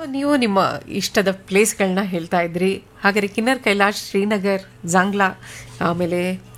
ನೀವು ನಿಮ್ಮ ಇಷ್ಟದ ಪ್ಲೇಸ್ಗಳನ್ನ ಹೇಳ್ತಾ ಇದ್ರಿ ಹಾಗಾದ್ರೆ ಕಿನ್ನರ್ ಕೈಲಾಶ್ ಶ್ರೀನಗರ್ ಜಾಂಗ್ಲಾ ಆಮೇಲೆ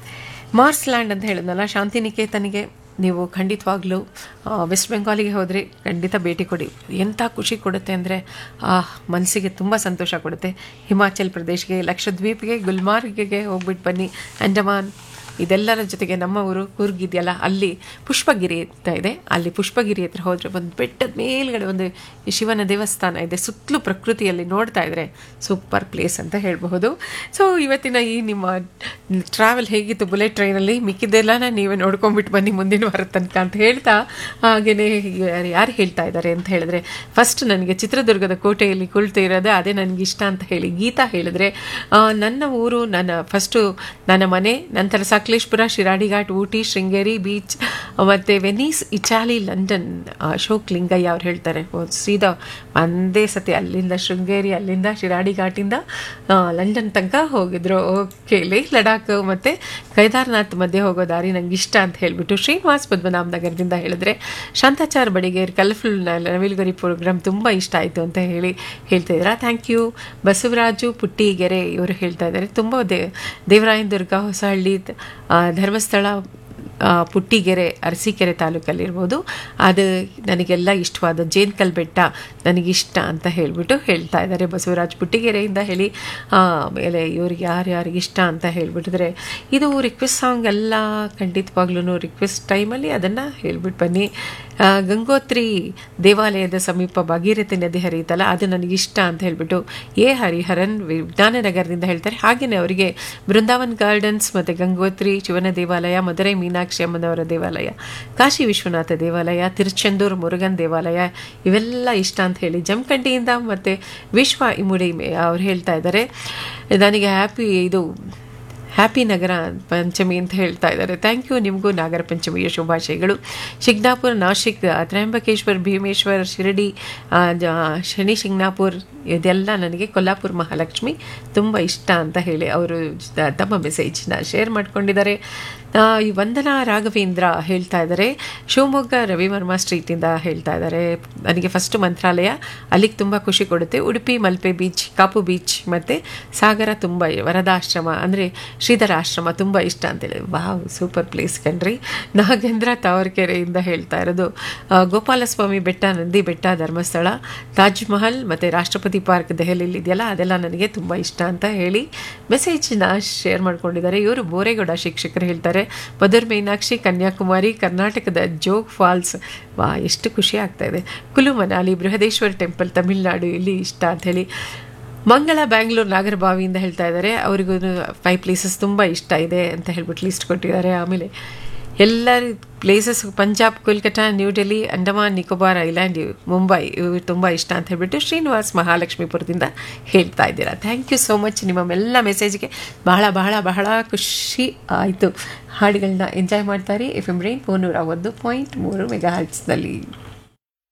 ಮಾರ್ಸ್ ಲ್ಯಾಂಡ್ ಅಂತ ಹೇಳಿದ್ನಲ್ಲ ಶಾಂತಿನಿಕೇತನಿಗೆ ನೀವು ಖಂಡಿತವಾಗ್ಲೂ ಆ, ವೆಸ್ಟ್ ಬೆಂಗಾಲಿಗೆ ಹೋದರೆ ಖಂಡಿತ ಭೇಟಿ ಕೊಡಿ ಎಂಥ ಖುಷಿ ಕೊಡುತ್ತೆ ಅಂದರೆ ಆ ಮನಸ್ಸಿಗೆ ತುಂಬ ಸಂತೋಷ ಕೊಡುತ್ತೆ ಹಿಮಾಚಲ್ ಪ್ರದೇಶ್ಗೆ ಲಕ್ಷದ್ವೀಪ್ಗೆ ಗುಲ್ಮಾರ್ಗ್ಗೆ ಹೋಗ್ಬಿಟ್ಟು ಬನ್ನಿ ಅಂಡಮಾನ್ ಇದೆಲ್ಲರ ಜೊತೆಗೆ ನಮ್ಮ ಊರು ಕೂರ್ಗ್ ಇದೆಯಲ್ಲ ಅಲ್ಲಿ ಪುಷ್ಪಗಿರಿ ಅಂತ ಇದೆ ಅಲ್ಲಿ ಪುಷ್ಪಗಿರಿ ಹತ್ರ ಹೋದರೆ ಒಂದು ಬೆಟ್ಟದ ಮೇಲ್ಗಡೆ ಒಂದು ಶಿವನ ದೇವಸ್ಥಾನ ಇದೆ ಸುತ್ತಲೂ ಪ್ರಕೃತಿಯಲ್ಲಿ ನೋಡ್ತಾ ಇದ್ರೆ ಸೂಪರ್ ಪ್ಲೇಸ್ ಅಂತ ಹೇಳಬಹುದು ಸೊ ಇವತ್ತಿನ ಈ ನಿಮ್ಮ ಟ್ರಾವೆಲ್ ಹೇಗಿತ್ತು ಬುಲೆಟ್ ಟ್ರೈನಲ್ಲಿ ಮಿಕ್ಕಿದ್ದೆಲ್ಲನ ನೀವೇ ನೋಡ್ಕೊಂಡ್ಬಿಟ್ಟು ಬನ್ನಿ ಮುಂದಿನ ವಾರ ತನಕ ಅಂತ ಹೇಳ್ತಾ ಹಾಗೆಯೇ ಯಾರು ಹೇಳ್ತಾ ಇದ್ದಾರೆ ಅಂತ ಹೇಳಿದ್ರೆ ಫಸ್ಟ್ ನನಗೆ ಚಿತ್ರದುರ್ಗದ ಕೋಟೆಯಲ್ಲಿ ಕುಳಿತು ಇರೋದು ಅದೇ ನನಗೆ ಇಷ್ಟ ಅಂತ ಹೇಳಿ ಗೀತಾ ಹೇಳಿದ್ರೆ ಆ, ನನ್ನ ಊರು ನನ್ನ ಫಸ್ಟು ನನ್ನ ಮನೆ ನಂತರ ಸಕಲೇಶ್ಪುರ ಶಿರಾಡಿಘಾಟ್ ಊಟಿ ಶೃಂಗೇರಿ ಬೀಚ್ ಮತ್ತು Venice Italy London Ashok Lingaiah ಅವ್ರು ಹೇಳ್ತಾರೆ ಓ, ಸೀದಾ ಒಂದೇ ಸತಿ ಅಲ್ಲಿಂದ ಶೃಂಗೇರಿ ಅಲ್ಲಿಂದ ಶಿರಾಡಿ ಘಾಟಿಂದ ಆ, ಲಂಡನ್ ತನಕ ಹೋಗಿದ್ರು ಓಕೆ ಲೇಹ್ ಲಡಾಖ್ ಮತ್ತು ಕೇದಾರ್ನಾಥ್ ಮಧ್ಯೆ ಹೋಗೋ ದಾರಿ ನಂಗೆ ಇಷ್ಟ ಅಂತ ಹೇಳಿಬಿಟ್ಟು ಶ್ರೀನಿವಾಸ್ ಪದ್ಮನಾಭ ನಗರದಿಂದ ಹೇಳಿದ್ರೆ ಶಾಂತಾಚಾರ್ ಬಡಿಗೇರ್ ಕಲರ್ಫುಲ್ ನವಿಲುಗರಿ ಪ್ರೋಗ್ರಾಮ್ ತುಂಬ ಇಷ್ಟ ಆಯಿತು ಅಂತ ಹೇಳಿ ಹೇಳ್ತಾ ಇದ್ದೀರಾ ಥ್ಯಾಂಕ್ ಯು ಬಸವರಾಜು ಪುಟ್ಟಿಗೆರೆ ಇವರು ಹೇಳ್ತಾ ಇದ್ದಾರೆ ತುಂಬ ದೇ ದೇವರಾಯನ ದುರ್ಗ ಹೊಸಹಳ್ಳಿ ಆ, ಧರ್ಮಸ್ಥಳ ಆ, ಪುಟ್ಟಿಗೆರೆ ಅರಸೀಕೆರೆ ತಾಲೂಕಲ್ಲಿರ್ಬೋದು ಅದು ನನಗೆಲ್ಲ ಇಷ್ಟವಾದ ಜೇನ್ಕಲ್ ಬೆಟ್ಟ ನನಗಿಷ್ಟ ಅಂತ ಹೇಳಿಬಿಟ್ಟು ಹೇಳ್ತಾ ಇದ್ದಾರೆ ಬಸವರಾಜ್ ಪುಟ್ಟಿಗೆರೆಯಿಂದ ಹೇಳಿ ಆ, ಆಮೇಲೆ ಇವ್ರಿಗೆ ಯಾರ್ಯಾರಿಗೆ ಇಷ್ಟ ಅಂತ ಹೇಳ್ಬಿಟ್ಟಿದ್ರೆ ಇದು ರಿಕ್ವೆಸ್ಟ್ ಸಾಂಗ್ ಎಲ್ಲ ಖಂಡಿತವಾಗ್ಲೂ ರಿಕ್ವೆಸ್ಟ್ ಟೈಮಲ್ಲಿ ಅದನ್ನು ಹೇಳ್ಬಿಟ್ಟು ಬನ್ನಿ ಆ, ಗಂಗೋತ್ರಿ ದೇವಾಲಯದ ಸಮೀಪ ಭಾಗೀರಥಿ ನದಿ ಹರಿಯುತ್ತಲ್ಲ ಅದು ನನಗಿಷ್ಟ ಅಂತ ಹೇಳ್ಬಿಟ್ಟು ಎ ಹರಿಹರನ್ ವಿಜ್ಞಾನ ನಗರದಿಂದ ಹೇಳ್ತಾರೆ ಹಾಗೆಯೇ ಅವರಿಗೆ ಬೃಂದಾವನ್ ಗಾರ್ಡನ್ಸ್ ಮತ್ತು ಗಂಗೋತ್ರಿ ಶಿವನ ದೇವಾಲಯ ಮದುರೈ ಮೀನಾಕ್ಷಿ ಅಮ್ಮನವರ ದೇವಾಲಯ ಕಾಶಿ ವಿಶ್ವನಾಥ ದೇವಾಲಯ ತಿರುಚೆಂದೂರು ಮುರುಗನ್ ದೇವಾಲಯ ಇವೆಲ್ಲ ಇಷ್ಟ ಅಂತ ಹೇಳಿ ಜಮಖಂಡಿಯಿಂದ ಮತ್ತು ವಿಶ್ವ ಇಮುಡಿ ಅವ್ರು ಹೇಳ್ತಾ ಇದ್ದಾರೆ ನನಗೆ ಹ್ಯಾಪಿ ಇದು ಹ್ಯಾಪಿ ನಗರ ಪಂಚಮಿ ಅಂತ ಹೇಳ್ತಾ ಇದ್ದಾರೆ ಥ್ಯಾಂಕ್ ಯು ನಿಮಗೂ ನಾಗರ ಪಂಚಮಿಯ ಶುಭಾಶಯಗಳು ಶಿಗ್ನಾಪುರ ನಾಶಿಕ್ ತ್ರಯಂಬಕೇಶ್ವರ್ ಭೀಮೇಶ್ವರ್ ಶಿರಡಿ ಆ, ಜ- ಶನಿ ಶಿಂಗ್ನಾಪುರ್ ಇದೆಲ್ಲ ನನಗೆ ಕೊಲ್ಲಾಪುರ ಮಹಾಲಕ್ಷ್ಮಿ ತುಂಬ ಇಷ್ಟ ಅಂತ ಹೇಳಿ ಅವರು ತ- ತಮ್ಮ ಮೆಸೇಜ್ನ ಶೇರ್ ಮಾಡ್ಕೊಂಡಿದ್ದಾರೆ ಆ, ಈ ವಂದನಾ ರಾಘವೇಂದ್ರ ಹೇಳ್ತಾ ಇದ್ದಾರೆ ಶಿವಮೊಗ್ಗ ರವಿವರ್ಮ ಸ್ಟ್ರೀಟಿಂದ ಹೇಳ್ತಾ ಇದ್ದಾರೆ ನನಗೆ ಫಸ್ಟ್ ಮಂತ್ರಾಲಯ ಅಲ್ಲಿಗೆ ತುಂಬ ಖುಷಿ ಕೊಡುತ್ತೆ ಉಡುಪಿ ಮಲ್ಪೆ ಬೀಚ್ ಕಾಪು ಬೀಚ್ ಮತ್ತು ಸಾಗರ ತುಂಬ ವರದಾಶ್ರಮ ಅಂದರೆ ಶ್ರೀಧರ ಆಶ್ರಮ ತುಂಬ ಇಷ್ಟ ಅಂತೇಳಿ ವಾವ್ ಸೂಪರ್ ಪ್ಲೇಸ್ ಕಣ್ರಿ ನಾಗೇಂದ್ರ ತಾವರ್ಕೆರೆಯಿಂದ ಹೇಳ್ತಾ ಇರೋದು ಆ, ಗೋಪಾಲಸ್ವಾಮಿ ಬೆಟ್ಟ ನಂದಿ ಬೆಟ್ಟ ಧರ್ಮಸ್ಥಳ ತಾಜ್ ಮಹಲ್ ಮತ್ತು ರಾಷ್ಟ್ರಪತಿ ಪಾರ್ಕ್ ದೆಹಲಿಯಲ್ಲಿ ಇದೆಯಲ್ಲ ಅದೆಲ್ಲ ನನಗೆ ತುಂಬ ಇಷ್ಟ ಅಂತ ಹೇಳಿ ಮೆಸೇಜ್ನ ಶೇರ್ ಮಾಡ್ಕೊಂಡಿದ್ದಾರೆ ಇವರು ಬೋರೇಗೌಡ ಶಿಕ್ಷಕರು ಹೇಳ್ತಾರೆ ಮಧುರ್ ಮೀನಾಕ್ಷಿ ಕನ್ಯಾಕುಮಾರಿ ಕರ್ನಾಟಕದ ಜೋಗ್ ಫಾಲ್ಸ್ ವಾ ಎಷ್ಟು ಖುಷಿ ಆಗ್ತಾ ಇದೆ ಕುಲು ಮನಾಲಿ ಬೃಹದೇಶ್ವರ ಟೆಂಪಲ್ ತಮಿಳುನಾಡು ಇಲ್ಲಿ ಇಷ್ಟ ಅಂತ ಹೇಳಿ ಮಂಗಳ ಬ್ಯಾಂಗ್ಳೂರು ನಾಗರಬಾವಿಯಿಂದ ಹೇಳ್ತಾ ಇದ್ದಾರೆ ಅವರಿಗೂ ಫೈವ್ ಪ್ಲೇಸಸ್ ತುಂಬ ಇಷ್ಟ ಇದೆ ಅಂತ ಹೇಳ್ಬಿಟ್ಟು ಲಿಸ್ಟ್ ಕೊಟ್ಟಿದ್ದಾರೆ ಆಮೇಲೆ ಎಲ್ಲ places Punjab Kolkata New Delhi Andaman Nicobar island ಇವು, ಮುಂಬೈ ಇವು ತುಂಬ ಇಷ್ಟ ಅಂತ ಹೇಳ್ಬಿಟ್ಟು ಶ್ರೀನಿವಾಸ್ ಮಹಾಲಕ್ಷ್ಮೀಪುರದಿಂದ ಹೇಳ್ತಾ ಇದ್ದೀರಾ ಥ್ಯಾಂಕ್ ಯು ಸೋ ಮಚ್ ನಿಮ್ಮ ಎಲ್ಲ ಮೆಸೇಜ್ಗೆ ಬಹಳ ಬಹಳ ಬಹಳ ಖುಷಿ ಆಯಿತು ಹಾಡುಗಳನ್ನ ಎಂಜಾಯ್ ಮಾಡ್ತಾರೆ ಎಫ್ ಎಮ್ ರೈನ್ ನೂರ ಒಂದು ಪಾಯಿಂಟ್ ಮೂರು ಮೆಗಾ ಹರ್ಟ್ಸ್ನಲ್ಲಿ